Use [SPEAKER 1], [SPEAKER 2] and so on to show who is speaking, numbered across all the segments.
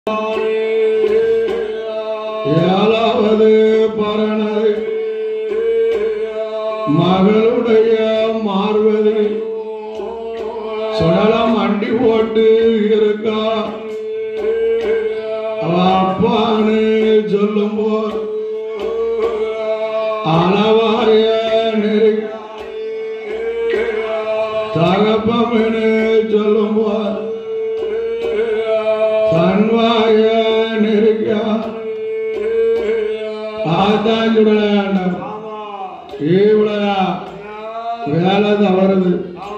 [SPEAKER 1] ஏழாவது பரணை மகளுடைய மார்பது சுடலம் அண்டி போட்டு இருக்கா அவ அப்பான்னு சொல்லும் போது அளவாய நெறி தகப்பமென்னு சொல்லும் போது தன்வாய நெருக்கா ஆத்தான் சுடலாம் இவ்வளோ வேலை தவறுது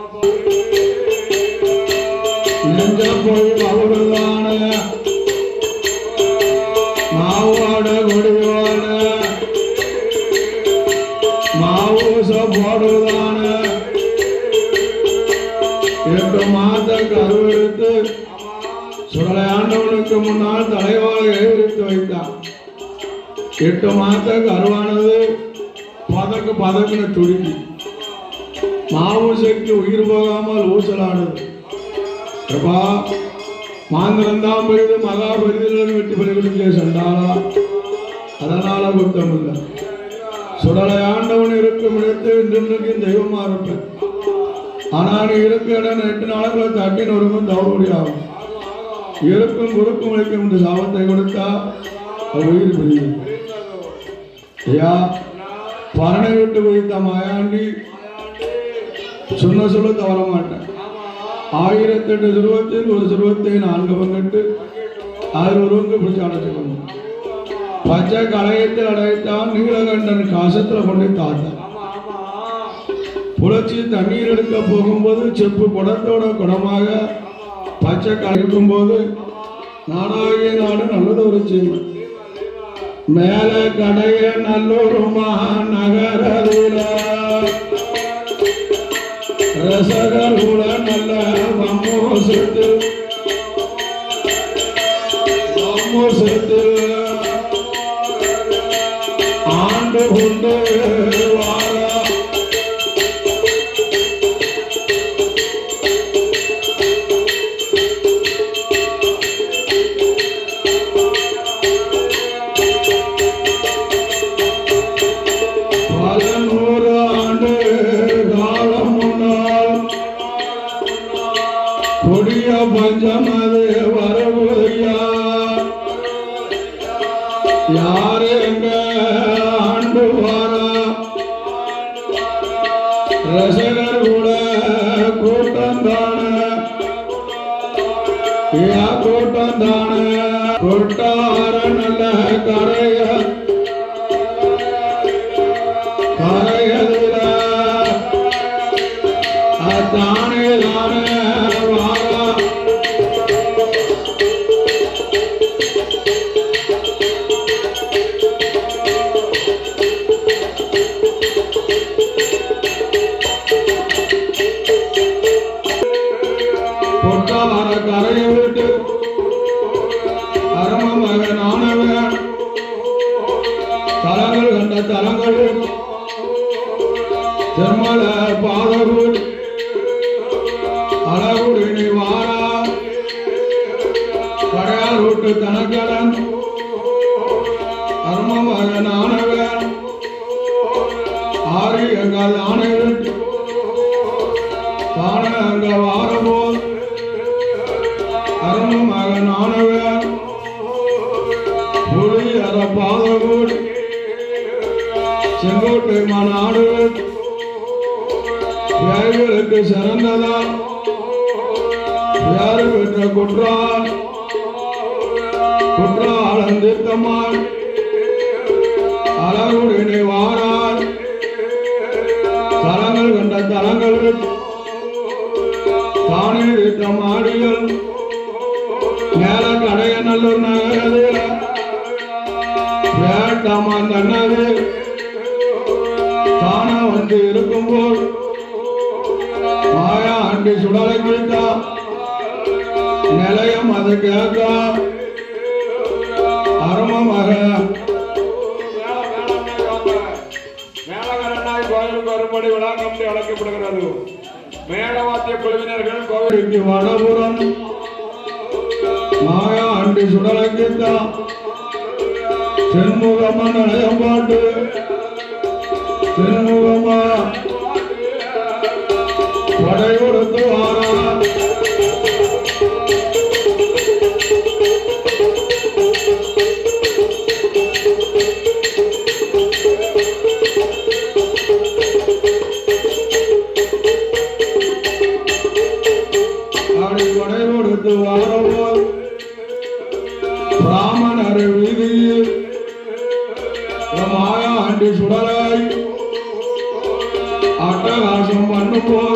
[SPEAKER 1] நெஞ்ச போய் அவருதான மாவோட கொடியோட மாவூச போடுவதான எட்டு மாத கருவெடுத்து சுடலை ஆண்டவனுக்கு முன்னால் தலைவாழ எழுத்து வைத்தான் எட்டு மாத கருவானது பதக்கு பதக்குன்னு துடிக்கி மாவூசைக்கு உயிர் போகாமல் ஊசலாடுது எப்பா மாந்திரம் தான் பெரிது மகா பெரிதில் வெட்டி பலிகளுக்கே சண்டாளா அதனால குத்தம் இல்லை சுடலை ஆண்டவன் இருக்கும் இடத்து இன்றைக்கு தெய்வமா இருப்பேன் ஆனா நீ இருக்கிற இடம் எட்டு நாளுக்குள்ள தட்டி நொறுக்கும் தவறுபடி ஆகும் இருக்கும் குறுக்கும் உழைக்கும் என்று சாபத்தை கொடுத்தா அது உயிர் பிரியும் ஐயா பரணை விட்டு வைத்த மாயாண்டி சொன்ன சொல்ல தவற மாட்டேன் ஆயிரத்தெட்டு சுருவத்தில் ஒரு சுருவத்தை நான்கு பங்கிட்டு ஆறு ஒருவங்க பிடிச்சு அடைச்சுக்கணும் பச்சை களையத்தில் அடைத்தான் நீலகண்டன் காசத்துல கொண்டு தாத்தான் புலச்சி தண்ணீர் எடுக்க போகும்போது செப்பு குடத்தோட குடமாக பச்சை கலைக்கும் போது நாடாகிய நாடு நல்லதொரு செய்யும் மேல கடைய நல்லூர் மகாநகரில ரசகர் கூட நல்ல வம்மோசத்து வம்மோசத்து ஆண்டு கொண்டு வாரா பல நூறு ஆண்டு காலம் முன்னால் கொடிய பஞ்சமது வரவுயா யார் எங்க ஆண்டு வாரா ரசிகர் கூட கூட்டம் தான யா கூட்டம் தான கொட்டார நல்ல கரைய கரையதில தானே தானே வாரா பொட்டார கரையை விட்டு அரம மகன் ஆனவன் தலங்கள் கண்ட தலங்கள் திருமல பாதகுடி அழகுடி நீ வாரா கடையால் விட்டு தனக்கடன் அரும மகன் ஆனவன் ஆரி எங்கள் ஆணை விட்டு தான அங்க வாரபோல் அரும மகன் ஆனவன் புலி அற பாதகுடி செங்கோட்டை மாநாடு வேர்களுக்கு சிறந்ததா வேறு பெற்ற குற்றால் குற்றாலம் தீர்த்தமான் அழகுடனே வாரால் தலங்கள் கண்ட தலங்கள் தானே தீர்த்தம் ஆடிகள் மேல கடைய நல்லூர் நகரதில் வேட்டமான் தன்னது தானா வந்து இருக்கும்போது மாயா அண்டி சுடலை கேட்டா நிலையம் அதை கேட்கா அருமமாக
[SPEAKER 2] மேலகரனாய் கோயிலுக்கு வரும்படி விழா கமிட்டி அழைக்கப்படுகிறது மேலவாத்திய குழுவினர்கள் கோவில்
[SPEAKER 1] கோவிலுக்கு வடபுறம் மாயா அண்டி ஆண்டு சுடலங்கித்தான் தென்முகமா நடையம்பாட்டு தென்முகமா படை கொடுத்து வாரா அப்படி படை கொடுத்து வாரவோ பிராமணர் வீதியில் மாயாண்டி சுடராய் அட்டகாசம் பண்ணுவோம்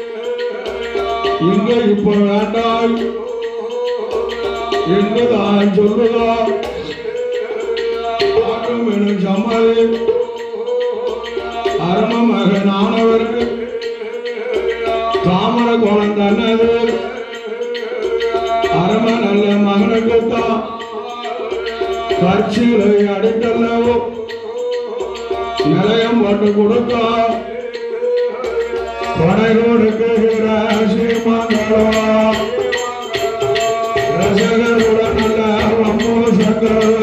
[SPEAKER 1] இங்க இப்ப வேண்டாய் என்றுதான் சொல்லுதா ஆட்டும் எனும் சம்மதி அரும மகனானவருக்கு தாமர கோலம் தன்னது அரும நல்ல மகனுக்குத்தான் கட்சிகளை அடித்தல்லவோ நிலையம் போட்டு கொடுத்தா படை கொடுக்குகிற ஸ்ரீமங்களா ரசகருடன் நல்ல ரம்மோ சக்கர